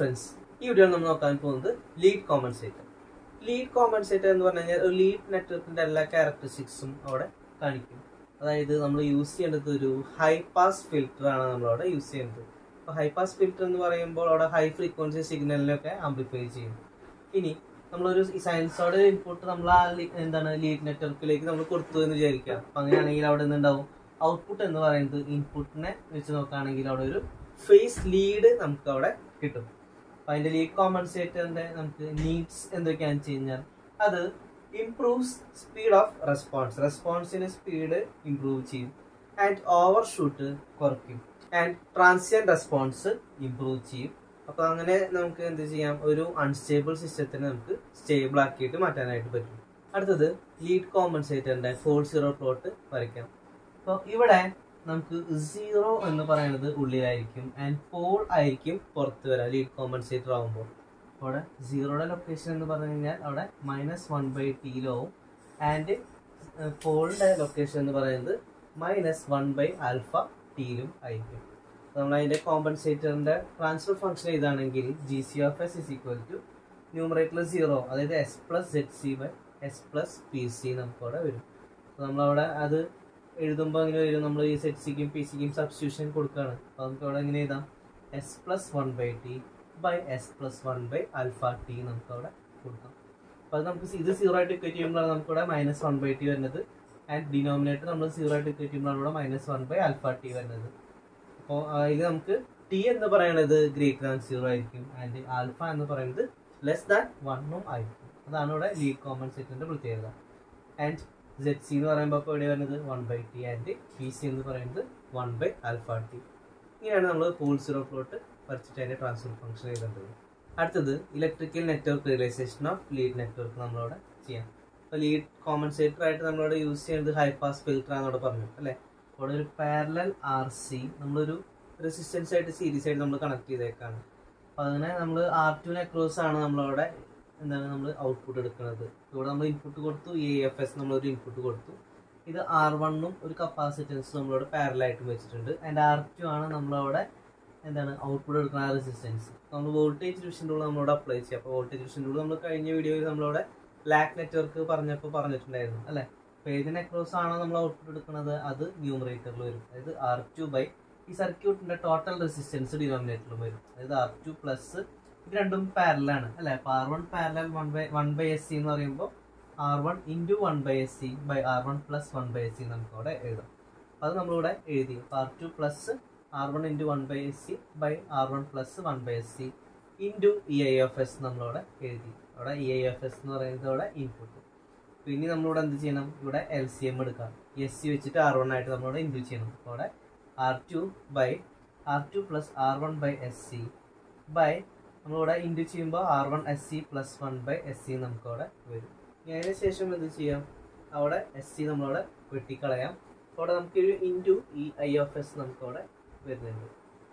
friends ഈ വീഡിയോയിൽ നമ്മൾ നോക്കാൻ പോകുന്നത് ലീഡ് കോമ്പൻസേറ്റർ ലീഡ് കോമ്പൻസേറ്റർ എന്ന് പറഞ്ഞു കഴിഞ്ഞാൽ ഒരു ലീഡ് നെറ്റ്വർക്കിന്റെ എല്ലാ ക്യാരക്ടറിസ്റ്റിക്സും അവിടെ കാണിക്കും അതായത് നമ്മൾ യൂസ് ചെയ്യേണ്ടത് ഒരു ഹൈ പാസ് ഫിൽറ്റർ ആണ് നമ്മളവിടെ യൂസ് ചെയ്യുന്നത് അപ്പോൾ ഹൈ പാസ് ഫിൽറ്റർ എന്ന് പറയുമ്പോൾ അവിടെ ഹൈ ഫ്രീക്വൻസി സിഗ്നലിനൊക്കെ ആംപ്ലിഫൈ ചെയ്യും ഇനി നമ്മളൊരു സയൻസോടെ ഇൻപുട്ട് നമ്മൾ ആ ലി- എന്താണ് ലീഡ് നെറ്റ്വർക്കിലേക്ക് നമ്മൾ കൊടുത്തു എന്ന് വിചാരിക്കുക അപ്പം അങ്ങനെയാണെങ്കിൽ അവിടെ എന്തുണ്ടാവും ഔട്ട്പുട്ട് എന്ന് പറയുന്നത് ഇൻപുട്ടിനെ വെച്ച് നോക്കുകയാണെങ്കിൽ അവിടെ ഒരു ഫേസ് ലീഡ് നമുക്ക് അവിടെ കിട്ടും അപ്പം അതിന്റെ ലീഡ് കോമ്പൻസേറ്ററിന്റെ നമുക്ക് നീഡ്സ് എന്തൊക്കെയാണെന്ന് വെച്ച് കഴിഞ്ഞാൽ അത് ഇംപ്രൂവ്സ് സ്പീഡ് ഓഫ് റെസ്പോൺസ് റെസ്പോൺസിന് സ്പീഡ് ഇംപ്രൂവ് ചെയ്യും ആൻഡ് ഓവർ ഷൂട്ട് കുറയ്ക്കും ആൻഡ് ട്രാൻസിയൻ റെസ്പോൺസ് ഇംപ്രൂവ് ചെയ്യും അപ്പൊ അങ്ങനെ നമുക്ക് എന്ത് ചെയ്യാം ഒരു അൺസ്റ്റേബിൾ സിസ്റ്റത്തിനെ നമുക്ക് സ്റ്റേബിൾ ആക്കിയിട്ട് മാറ്റാനായിട്ട് പറ്റും അടുത്തത് ലീഡ് കോമ്പൻസേറ്ററിന്റെ ഫോൾ സീറോ പ്ലോട്ട് വരയ്ക്കാം അപ്പോൾ ഇവിടെ നമുക്ക് സീറോ എന്ന് പറയുന്നത് ഉള്ളിലായിരിക്കും ആൻഡ് പോൾ ആയിരിക്കും പുറത്ത് വരാം ലീഡ് കോമ്പൻസേറ്റർ ആകുമ്പോൾ അവിടെ സീറോയുടെ ലൊക്കേഷൻ എന്ന് പറഞ്ഞു കഴിഞ്ഞാൽ അവിടെ മൈനസ് വൺ ബൈ ടിയിലാവും ആൻഡ് പോളിന്റെ ലൊക്കേഷൻ എന്ന് പറയുന്നത് മൈനസ് വൺ ബൈ ആൽഫ ടിയിലും ആയിരിക്കും നമ്മൾ അതിന്റെ കോമ്പൻസേറ്ററിന്റെ ട്രാൻസ്ഫർ ഫംഗ്ഷൻ ഇതാണെങ്കിൽ G C of S is equal to numerator zero അതായത് S plus Z C by S plus P C നമുക്കവിടെ വരും അപ്പോൾ നമ്മളവിടെ അത് എഴുതുമ്പോൾ അങ്ങനെ വരും നമ്മൾ ഈ സെറ്റ് സിക്കും പി സിക്കും സബ്സ്റ്റിറ്റ്യൂഷൻ കൊടുക്കുകയാണ് അപ്പോൾ നമുക്ക് അവിടെ എങ്ങനെ എഴുതാം S plus one by T by S plus one by alpha T നമുക്ക് അവിടെ കൊടുക്കാം അപ്പോൾ അത് നമുക്ക് ഇത് സീറോ ആയിട്ട് ഇക്വേറ്റ് ചെയ്യുമ്പോഴാണ് നമുക്കിവിടെ മൈനസ് വൺ ബൈ ടി വരുന്നത് ആൻഡ് ഡിനോമിനേറ്റർ നമ്മൾ സീറോ ആയിട്ട് ഇക്വേറ്റ് ചെയ്യുമ്പോഴാണ് ഇവിടെ minus one by alpha T വരുന്നത് അപ്പോൾ അതിൽ നമുക്ക് ടി എന്ന് പറയുന്നത് ഗ്രേറ്റർ ദാൻ സീറോ ആയിരിക്കും ആൻഡ് ആൽഫ എന്ന് പറയുന്നത് ലെസ് ദാൻ വണ്ണും ആയിരിക്കും അതാണ് ഇവിടെ ലീഡ് കോമ്പൻസേറ്ററിന്റെ പ്രത്യേകത ആൻഡ് സെഡ് സി എന്ന് പറയുമ്പോൾ ഇപ്പോൾ ഇവിടെ വരുന്നത് one by T and P C എന്ന് പറയുന്നത് വൺ ബൈ ആൽഫ ടി ഇങ്ങനെയാണ് നമ്മൾ പോൾ സീറോ പ്ലോട്ട് വരച്ചിട്ട് അതിന്റെ ട്രാൻസ്ഫർ ഫംഗ്ഷൻ എഴുതേണ്ടത് അടുത്തത് electrical network realisation of lead network നമ്മളവിടെ ചെയ്യാം അപ്പോൾ ലീഡ് കോമ്പൻസേറ്റർ ആയിട്ട് നമ്മളവിടെ യൂസ് ചെയ്യുന്നത് ഹൈ പാസ് ഫിൽറ്റർ ആണെന്നോട് പറഞ്ഞു അല്ലേ അവിടെ ഒരു പാരലൽ ആർ സി നമ്മളൊരു റെസിസ്റ്റൻസ് ആയിട്ട് സീരീസ് ആയിട്ട് നമ്മൾ കണക്ട് ചെയ്തേക്കാണ് അപ്പോൾ അങ്ങനെ നമ്മൾ ആർ ടുവിന് അക്രോസ് ആണ് നമ്മളവിടെ എന്താണ് നമ്മൾ ഔട്ട്പുട്ട് എടുക്കുന്നത് ഇവിടെ നമ്മൾ ഇൻപുട്ട് കൊടുത്തു എ എഫ് എസ് നമ്മളൊരു ഇൻപുട്ട് കൊടുത്തു ഇത് ആർ വണ്ണും ഒരു കപ്പാസിറ്റൻസ് നമ്മളവിടെ പാരലായിട്ടും വെച്ചിട്ടുണ്ട് ആൻഡ് ആർ ടു ആണ് നമ്മളവിടെ എന്താണ് ഔട്ട്പുട്ട് എടുക്കുന്ന ആ റെസിസ്റ്റൻസ് നമ്മൾ വോൾട്ടേജ് ഡിവിഷൻ റൂൾ നമ്മളോട് അപ്ലൈ ചെയ്യാം അപ്പോൾ വോൾട്ടേജ് ഡിവിഷൻ റൂൾ നമ്മൾ കഴിഞ്ഞ വീഡിയോയിൽ നമ്മളവിടെ ലാക്ക് നെറ്റ്വർക്ക് പറഞ്ഞപ്പോൾ പറഞ്ഞിട്ടുണ്ടായിരുന്നു അല്ലേ അപ്പോൾ ഏതിന് അക്രോസ് ആണോ നമ്മൾ ഔട്ട്പുട്ട് എടുക്കുന്നത് അത് ന്യൂമറേറ്ററിൽ വരും അതായത് ആർ ടു ബൈ ഈ സർക്യൂട്ടിന്റെ ടോട്ടൽ റെസിസ്റ്റൻസ് ഡിനോമിനേറ്ററിലും വരും അതായത് ആർ ടു പ്ലസ് ഇത് രണ്ടും പാരലാണ് അല്ലെ അപ്പൊ R one parallel one by one by S C എന്ന് പറയുമ്പോൾ R one into one by S C by R one plus one by S C നമുക്ക് അവിടെ എഴുതാം അപ്പൊ അത് നമ്മളിവിടെ എഴുതി അപ്പൊ R two plus R one into one by S C by R one plus one by S C into E I F S നമ്മളവിടെ എഴുതി അവിടെ ഇ ഐ എഫ് എസ് എന്ന് പറയുന്നത് അവിടെ ഇൻപുട്ട് പിന്നെ നമ്മളിവിടെ എന്ത് ചെയ്യണം ഇവിടെ എൽ സി എം എടുക്കാം എസ് സി വെച്ചിട്ട് ആർ വൺ ആയിട്ട് നമ്മളിവിടെ ഇൻറ്റു ചെയ്യണം അപ്പോൾ അവിടെ R two by R two plus R one by S C by നമ്മളിവിടെ ഇൻറ്റു ചെയ്യുമ്പോൾ R one S C plus one by S C നമുക്ക് അവിടെ വരും ഇനി അതിന് ശേഷം എന്ത് ചെയ്യാം അവിടെ എസ് സി നമ്മളവിടെ വെട്ടിക്കളയാം അപ്പോൾ അവിടെ നമുക്ക് ഒരു into E I of S നമുക്ക് അവിടെ വരുന്നുണ്ട്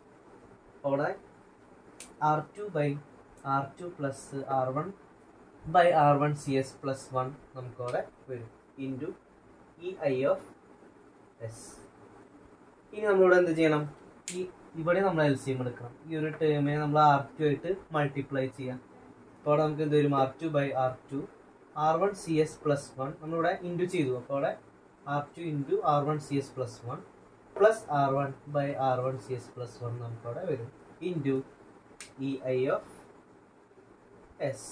അപ്പോൾ അവിടെ R two by R two plus R one by R one C S plus one നമുക്ക് അവിടെ വരും into E I of S ഇനി നമ്മളിവിടെ എന്ത് ചെയ്യണം ഈ ഇവിടെ നമ്മൾ എൽ സി എം എടുക്കണം ഈ ഒരു ടേമിനെ നമ്മൾ ആർ ടു ആയിട്ട് മൾട്ടിപ്ലൈ ചെയ്യാം അപ്പോൾ അവിടെ നമുക്ക് എന്ത് വരും R two by R two R one C S plus one നമ്മളിവിടെ ഇൻറ്റു ചെയ്തു അപ്പോൾ അവിടെ R two into R one C S plus one plus R one by R one C S plus one നമുക്കവിടെ വരും into E I of S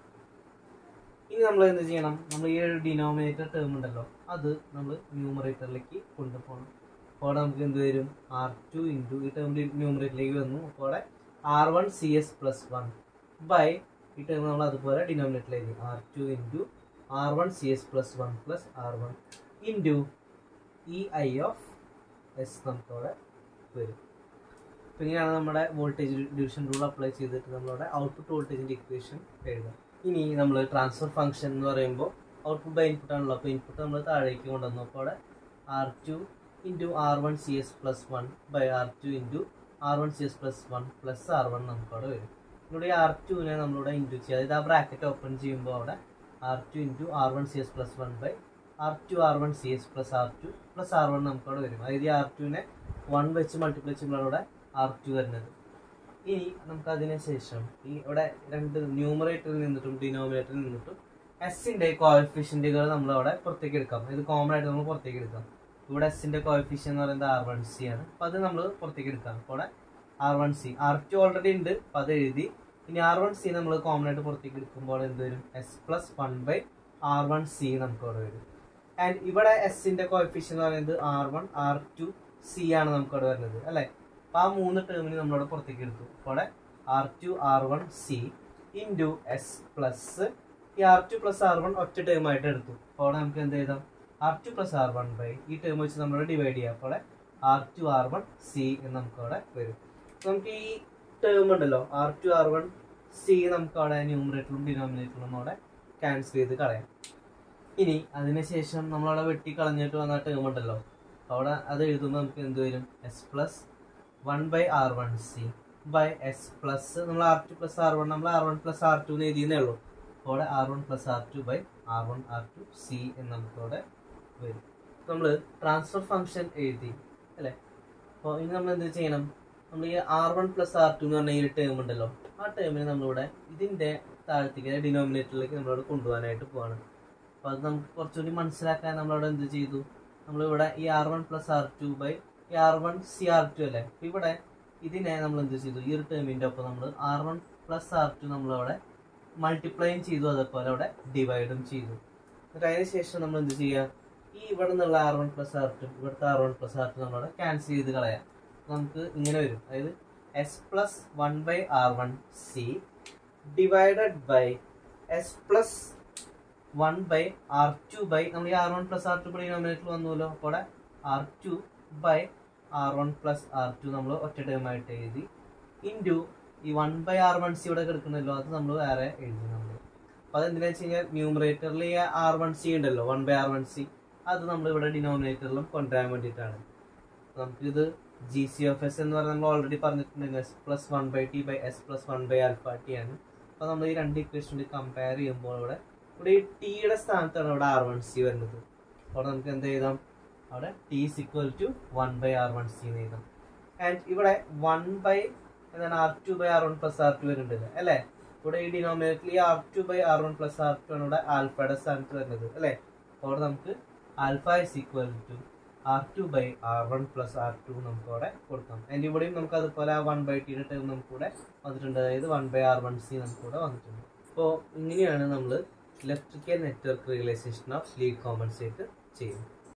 ഇനി നമ്മൾ എന്ത് ചെയ്യണം നമ്മൾ ഈ ഒരു ഡിനോമിനേറ്റർ ടേം ഉണ്ടല്ലോ അത് നമ്മൾ ന്യൂമറേറ്ററിലേക്ക് കൊണ്ടുപോകണം അപ്പോൾ അവിടെ നമുക്ക് എന്ത് വരും ആർ ടു ഇൻറ്റു ഈ ടേം ന്യൂമറേറ്ററിലേക്ക് വന്നു അപ്പോൾ അവിടെ R one C S plus one by ഈ ടേം നമ്മൾ അതുപോലെ ഡിനോമിനേറ്ററിലേക്ക് R two into R one C S plus one plus R one into E I of S നമുക്കവിടെ വരും അപ്പോൾ ഇങ്ങനെയാണ് നമ്മുടെ വോൾട്ടേജ് ഡിവിഷൻ റൂൾ അപ്ലൈ ചെയ്തിട്ട് നമ്മളവിടെ ഔട്ട്പുട്ട് വോൾട്ടേജിൻ്റെ ഇക്വേഷൻ എഴുതാം ഇനി നമ്മൾ ട്രാൻസ്ഫർ ഫംഗ്ഷൻ എന്ന് പറയുമ്പോൾ ഔട്ട്പുട്ട് ബൈ ഇൻപുട്ട് ആണല്ലോ അപ്പോൾ ഇൻപുട്ട് നമ്മൾ താഴേക്ക് കൊണ്ടുവന്നു അപ്പോൾ അവിടെ R two into R one C S plus one by R two into R one C S plus one plus R one നമുക്കവിടെ വരും ഇവിടെ ആർ ടുവിനെ നമ്മളിവിടെ ഇൻറ്റു ചെയ്യുക അതായത് ആ ബ്രാക്കറ്റ് ഓപ്പൺ ചെയ്യുമ്പോൾ അവിടെ R two into R one C S plus one by R two R one C S plus R two plus R one നമുക്കവിടെ വരും അതായത് ഈ ആർ ടുവിനെ വൺ വെച്ച് മൾട്ടിപ്ലൈ ചെയ്യുമ്പോഴാണ് ഇവിടെ ആർ ടു വരുന്നത് ഇനി നമുക്ക് അതിന് ശേഷം ഈ ഇവിടെ രണ്ട് ന്യൂമറേറ്ററിൽ നിന്നിട്ടും ഡിനോമിനേറ്ററിൽ നിന്നിട്ടും എസിന്റെ കോഎഫിഷ്യന്റുകൾ നമ്മൾ അവിടെ പുറത്തേക്ക് എടുക്കാം ഇത് കോമൺ ആയിട്ട് നമ്മൾ പുറത്തേക്ക് എടുക്കാം ഇവിടെ എസിന്റെ കോഎഫിഷ്യൻ എന്ന് പറയുന്നത് ആർ വൺ സി ആണ് അപ്പൊ അത് നമ്മൾ പുറത്തേക്ക് എടുക്കാം അപ്പോൾ ഇവിടെ R one C R two already ഉണ്ട് അപ്പൊ അത് എഴുതി ഇനി ആർ വൺ സി നമ്മൾ കോമൺ ആയിട്ട് പുറത്തേക്ക് എടുക്കുമ്പോൾ എന്ത് വരും S plus one by R one C നമുക്ക് അവിടെ വരും ആൻഡ് ഇവിടെ എസിന്റെ കോഎഫിഷ്യൻ എന്ന് പറയുന്നത് R one R two C ആണ് നമുക്ക് അവിടെ വരുന്നത് അല്ലെ അപ്പൊ ആ മൂന്ന് ടേമിന് നമ്മളവിടെ പുറത്തേക്ക് എടുത്തു അപ്പോൾ അവിടെ R two R one C into S plus ഈ R two plus R one ഒറ്റ ടേം ആയിട്ട് എടുത്തു അപ്പോൾ അവിടെ നമുക്ക് എന്ത് ചെയ്താം R two plus R one by ഈ ടേം വെച്ച് നമ്മൾ ഡിവൈഡ് ചെയ്യാം അപ്പോൾ R two R one C എന്ന് നമുക്ക് അവിടെ വരും അപ്പൊ നമുക്ക് ഈ ടേം ഉണ്ടല്ലോ R two R one C നമുക്ക് അവിടെ ന്യൂമറേറ്ററിലും ഡിനോമിനേറ്ററിലും അവിടെ ക്യാൻസൽ ചെയ്ത് കളയാം ഇനി അതിനുശേഷം നമ്മളവിടെ വെട്ടി കളഞ്ഞിട്ട് വന്ന ടേം ഉണ്ടല്ലോ അവിടെ അത് എഴുതുമ്പോൾ നമുക്ക് എന്ത് വരും S plus one by R one C by S plus നമ്മൾ R two plus R one നമ്മൾ R one plus R two എന്ന് എഴുതിയെന്നേ ഉള്ളൂ അപ്പോൾ അവിടെ R one plus R two by R one R two C എന്ന് നമുക്ക് അവിടെ വരും നമ്മൾ ട്രാൻസ്ഫർ ഫംഗ്ഷൻ എഴുതി അല്ലേ അപ്പോൾ ഇനി നമ്മൾ എന്ത് ചെയ്യണം നമ്മൾ ഈ R one plus R two എന്ന് പറഞ്ഞ ഈ ടേം ഉണ്ടല്ലോ ആ ടേമിനെ നമ്മളിവിടെ ഇതിൻ്റെ താഴത്തേക്ക് ഡിനോമിനേറ്ററിലേക്ക് നമ്മളിവിടെ കൊണ്ടുപോകാനായിട്ട് പോവാണ് അപ്പോൾ അത് നമുക്ക് കുറച്ചുകൂടി മനസ്സിലാക്കാൻ നമ്മളവിടെ എന്ത് ചെയ്തു നമ്മളിവിടെ ഈ R one plus R two by ഈ R one C R two അല്ലേ അപ്പോൾ ഇവിടെ ഇതിനെ നമ്മൾ എന്ത് ചെയ്തു ഈ ഒരു ടേമിൻ്റെ ഒപ്പം നമ്മൾ R one plus R two നമ്മളവിടെ മൾട്ടിപ്ലൈയും ചെയ്തു അതേപോലെ അവിടെ ഡിവൈഡും ചെയ്തു എന്നിട്ട് അതിന് ശേഷം നമ്മൾ എന്ത് ചെയ്യുക ഈ ഇവിടെ നിന്നുള്ള R one plus R two ഇവിടുത്തെ R one plus R two നമ്മളവിടെ ക്യാൻസൽ ചെയ്ത് കളയാം നമുക്ക് ഇങ്ങനെ വരും അതായത് S plus one by R one C divided by S plus one by R two by നമ്മൾ ഈ R one plus R two by denominator വന്നുവല്ലോ അപ്പോൾ അവിടെ R two by R one plus R two നമ്മൾ ഒറ്റ ടേമായിട്ട് എഴുതി into ഈ one by R one C ഇവിടെ കിടക്കണല്ലോ അത് നമ്മൾ വേറെ എഴുതി നമ്മൾ അപ്പോൾ അതെന്തിനാ വെച്ച് കഴിഞ്ഞാൽ ന്യൂമറേറ്ററിൽ ഈ ആർ വൺ സി ഉണ്ടല്ലോ one by R one C അത് നമ്മൾ ഇവിടെ ഡിനോമിനേറ്ററിലും കൊണ്ടുവരാൻ വേണ്ടിയിട്ടാണ് നമുക്കിത് ജി സി ഓഫ് എസ് എന്ന് പറഞ്ഞാൽ നമ്മൾ ഓൾറെഡി പറഞ്ഞിട്ടുണ്ടെങ്കിൽ S plus one by T by S plus one by alpha T ആണ് അപ്പോൾ നമ്മൾ ഈ രണ്ട് ഇക്വേഷൻ കമ്പയർ ചെയ്യുമ്പോൾ ഇവിടെ ഇവിടെ ഈ ടിയുടെ സ്ഥാനത്താണ് ഇവിടെ ആർ വൺ സി വരുന്നത് അവിടെ നമുക്ക് എന്ത് എഴുതാം അവിടെ T is equal to one by R one C എന്ന് എഴുതാം ആൻഡ് ഇവിടെ വൺ ബൈ എന്താണ് R two by R one plus R two വരുന്നുണ്ട് അല്ലേ ഇവിടെ ഈ ഡിനോമിനേറ്ററിൽ ഈ R two by R one plus R two ആണ് ഇവിടെ ആൽഫയുടെ സ്ഥാനത്ത് വരുന്നത് അല്ലേ അപ്പോൾ അവിടെ നമുക്ക് alpha is equal to R two by R one plus R two നമുക്ക് അവിടെ കൊടുക്കാം അതിൻ്റെ ഇവിടെയും നമുക്ക് അതുപോലെ ആ വൺ ബൈ ടിയുടെ ടേം നമുക്ക് ഇവിടെ വന്നിട്ടുണ്ട് അതായത് one by R one C നമുക്ക് ഇവിടെ വന്നിട്ടുണ്ട് അപ്പോൾ ഇങ്ങനെയാണ് നമ്മൾ electrical network realisation of lead compensate ചെയ്യുന്നത്